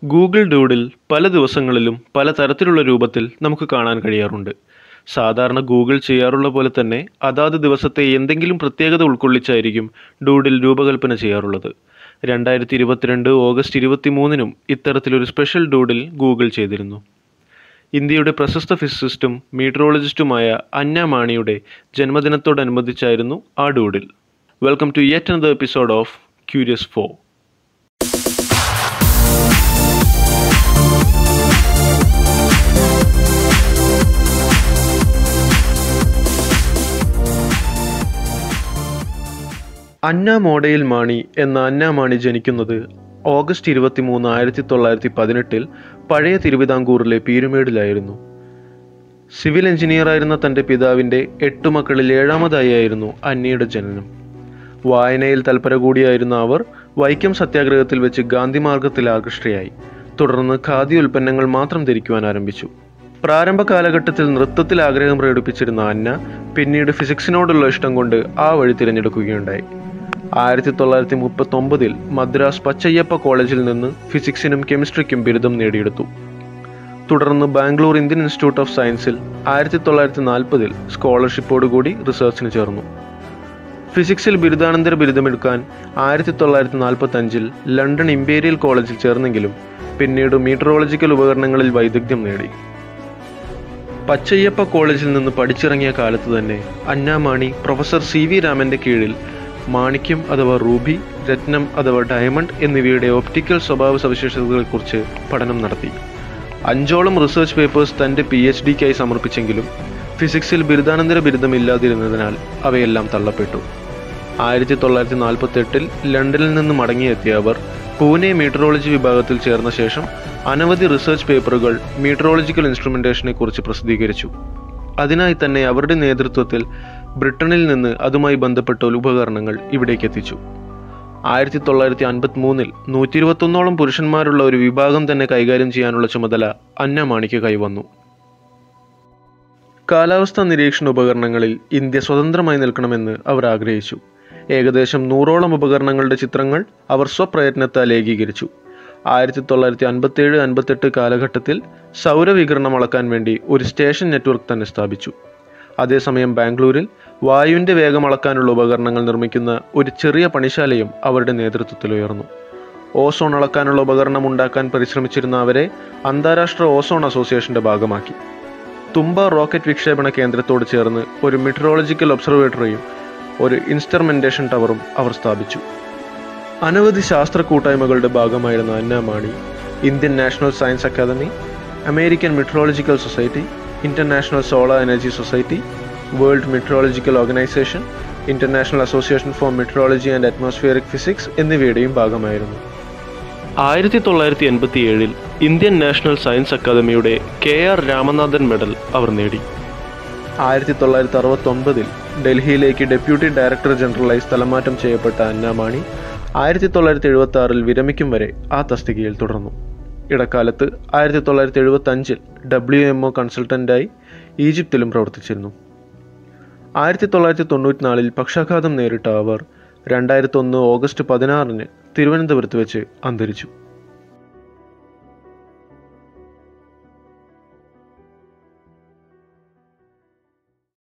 Google doodle പല ദിവസങ്ങളിലും പല തരത്തിലുള്ള രൂപത്തിൽ നമുക്ക് കാണാൻ കഴിയാറുണ്ട് സാധാരണ ഗൂഗിൾ ചെയ്യാറുള്ള പോലെ തന്നെ അതാത് ദിവസത്തെ എന്തെങ്കിലും പ്രത്യേകത ഉൾക്കൊള്ളിച്ചായിരിക്കും ഡൂഡിൽ രൂപകൽപ്പന ചെയ്യാറുള്ളത് രണ്ടായിരത്തി ഇരുപത്തിരണ്ട് ഓഗസ്റ്റ് ഇരുപത്തി മൂന്നിനും ഇത്തരത്തിലൊരു സ്പെഷ്യൽ ഡൂഡിൽ ഗൂഗിൾ ചെയ്തിരുന്നു ഇന്ത്യയുടെ പ്രശസ്ത ഫിസിസിസ്റ്റും മീറ്ററോളജിസ്റ്റുമായ അന്ന മാണിയുടെ ജന്മദിനത്തോടനുബന്ധിച്ചായിരുന്നു ആ doodle welcome to yet another episode of curious for Anna മോഡയിൽ മാണി എന്ന അന്ന മാണി ജനിക്കുന്നത് ഓഗസ്റ്റ് ഇരുപത്തി മൂന്ന് ആയിരത്തി തൊള്ളായിരത്തി പതിനെട്ടിൽ പഴയ തിരുവിതാംകൂറിലെ പീരുമേടിലായിരുന്നു സിവിൽ എഞ്ചിനീയറായിരുന്ന തൻ്റെ പിതാവിൻ്റെ എട്ടു മക്കളിൽ ഏഴാമതായിരുന്നു അന്നയുടെ ജനനം വായനയിൽ തൽപര കൂടിയായിരുന്ന അവർ വൈക്കം സത്യാഗ്രഹത്തിൽ വെച്ച് ഗാന്ധി മാർഗത്തിൽ ആകൃഷ്ടയായി തുടർന്ന് ഖാദി ഉൽപ്പന്നങ്ങൾ മാത്രം ധരിക്കുവാൻ ആരംഭിച്ചു പ്രാരംഭ കാലഘട്ടത്തിൽ നൃത്തത്തിൽ ആഗ്രഹം പ്രകടിപ്പിച്ചിരുന്ന അന്ന പിന്നീട് ഫിസിക്സിനോടുള്ള ഇഷ്ടം കൊണ്ട് ആ വഴി തിരഞ്ഞെടുക്കുകയുണ്ടായി ആയിരത്തി തൊള്ളായിരത്തി മുപ്പത്തൊമ്പതിൽ മദ്രാസ് പച്ചയ്യപ്പ കോളേജിൽ നിന്ന് ഫിസിക്സിനും കെമിസ്ട്രിക്കും ബിരുദം നേടിയെടുത്തു തുടർന്ന് ബാംഗ്ലൂർ ഇന്ത്യൻ ഇൻസ്റ്റിറ്റ്യൂട്ട് ഓഫ് സയൻസിൽ ആയിരത്തി തൊള്ളായിരത്തി നാൽപ്പതിൽ സ്കോളർഷിപ്പോടുകൂടി റിസർച്ചിന് ചേർന്നു ഫിസിക്സിൽ ബിരുദാനന്തര ബിരുദമെടുക്കാൻ ആയിരത്തി തൊള്ളായിരത്തി നാൽപ്പത്തി അഞ്ചിൽ ലണ്ടൻ ഇമ്പീരിയൽ കോളേജിൽ ചേർന്നെങ്കിലും പിന്നീട് മീറ്ററോളജിക്കൽ ഉപകരണങ്ങളിൽ വൈദഗ്ധ്യം നേടി പച്ചയ്യപ്പ കോളേജിൽ നിന്ന് പഠിച്ചിറങ്ങിയ കാലത്ത് തന്നെ അന്നാമാണി പ്രൊഫസർ സി വി രാമന്റെ കീഴിൽ മാണിക്യം അഥവാ റൂബി രത്നം അഥവാ ഡയമണ്ട് എന്നിവയുടെ ഒപ്റ്റിക്കൽ സ്വഭാവ സവിശേഷതകളെക്കുറിച്ച് പഠനം നടത്തി അഞ്ചോളം റിസർച്ച് പേപ്പേഴ്സ് തന്റെ പി എച്ച് ഡിക്കായി സമർപ്പിച്ചെങ്കിലും ഫിസിക്സിൽ ബിരുദാനന്തര ബിരുദമില്ലാതിരുന്നതിനാൽ അവയെല്ലാം തള്ളപ്പെട്ടു ആയിരത്തി തൊള്ളായിരത്തി നാൽപ്പത്തി എട്ടിൽ ലണ്ടനിൽ നിന്ന് മടങ്ങിയെത്തിയ അവർ പൂനെ മീറ്ററോളജി വിഭാഗത്തിൽ ചേർന്ന ശേഷം അനവധി റിസർച്ച് പേപ്പറുകൾ മീറ്ററോളജിക്കൽ ഇൻസ്ട്രുമെന്റേഷനെ കുറിച്ച് പ്രസിദ്ധീകരിച്ചു അതിനായി തന്നെ അവരുടെ നേതൃത്വത്തിൽ ബ്രിട്ടനിൽ നിന്ന് അതുമായി ബന്ധപ്പെട്ട ഉപകരണങ്ങൾ ഇവിടേക്ക് എത്തിച്ചു ആയിരത്തി തൊള്ളായിരത്തി അൻപത്തി മൂന്നിൽ നൂറ്റി ഇരുപത്തൊന്നോളം പുരുഷന്മാരുള്ള ഒരു വിഭാഗം തന്നെ കൈകാര്യം ചെയ്യാനുള്ള ചുമതല അന്നമാണിക്ക് കൈവന്നു കാലാവസ്ഥാ നിരീക്ഷണ ഉപകരണങ്ങളിൽ ഇന്ത്യ സ്വതന്ത്രമായി നിൽക്കണമെന്ന് അവർ ആഗ്രഹിച്ചു ഏകദേശം നൂറോളം ഉപകരണങ്ങളുടെ ചിത്രങ്ങൾ അവർ സ്വപ്രയത്നത്താൽ ഏകീകരിച്ചു ആയിരത്തി തൊള്ളായിരത്തി അൻപത്തേഴ് അൻപത്തെട്ട് കാലഘട്ടത്തിൽ സൗരവികിരണം അളക്കാൻ വേണ്ടി ഒരു സ്റ്റേഷൻ നെറ്റ്വർക്ക് തന്നെ സ്ഥാപിച്ചു അതേസമയം ബാംഗ്ലൂരിൽ വായുവിൻ്റെ വേഗം അളക്കാനുള്ള ഉപകരണങ്ങൾ നിർമ്മിക്കുന്ന ഒരു ചെറിയ പണിശാലയും അവരുടെ നേതൃത്വത്തിൽ ഉയർന്നു ഓസോൺ അളക്കാനുള്ള ഉപകരണം ഉണ്ടാക്കാൻ പരിശ്രമിച്ചിരുന്ന അവരെ അന്താരാഷ്ട്ര ഓസോൺ അസോസിയേഷന്റെ ഭാഗമാക്കി തുമ്പ റോക്കറ്റ് വിക്ഷേപണ കേന്ദ്രത്തോട് ചേർന്ന് ഒരു മെട്രോളജിക്കൽ ഒബ്സർവേറ്ററിയും ഒരു ഇൻസ്ട്രുമെന്റേഷൻ ടവറും അവർ സ്ഥാപിച്ചു അനവധി ശാസ്ത്ര കൂട്ടായ്മകളുടെ ഭാഗമായിരുന്ന Anna Mani Indian National Science Academy American Meteorological Society International Solar Energy Society World Meteorological Organization International Association for Meteorology and Atmospheric Physics എന്നിവയുടെയും ഭാഗമായിരുന്നു ആയിരത്തി തൊള്ളായിരത്തി എൺപത്തി ഏഴിൽ ഇന്ത്യൻ നാഷണൽ സയൻസ് അക്കാദമിയുടെ കെ ആർ രാമനാഥൻ മെഡൽ അവർ നേടി ആയിരത്തി തൊള്ളായിരത്തി അറുപത്തി ഒമ്പതിൽ ഡൽഹിയിലേക്ക് ഡെപ്യൂട്ടി ഡയറക്ടർ ജനറലായി സ്ഥലമാറ്റം ചെയ്യപ്പെട്ട അന്നാമാണി ആയിരത്തി തൊള്ളായിരത്തി എഴുപത്തി ആറിൽ വിരമിക്കും വരെ ആ തസ്തികയിൽ തുടർന്നു ഇടക്കാലത്ത് ആയിരത്തി തൊള്ളായിരത്തി എഴുപത്തി അഞ്ചിൽ ഡബ്ല്യു എം ഒ കൺസൾട്ടൻ്റായി ഈജിപ്തിലും പ്രവർത്തിച്ചിരുന്നു ആയിരത്തി തൊള്ളായിരത്തി തൊണ്ണൂറ്റിനാലിൽ പക്ഷാഘാതം നേരിട്ട അവർ രണ്ടായിരത്തി ഒന്ന് ഓഗസ്റ്റ് പതിനാറിന് തിരുവനന്തപുരത്ത് വെച്ച് അന്തരിച്ചു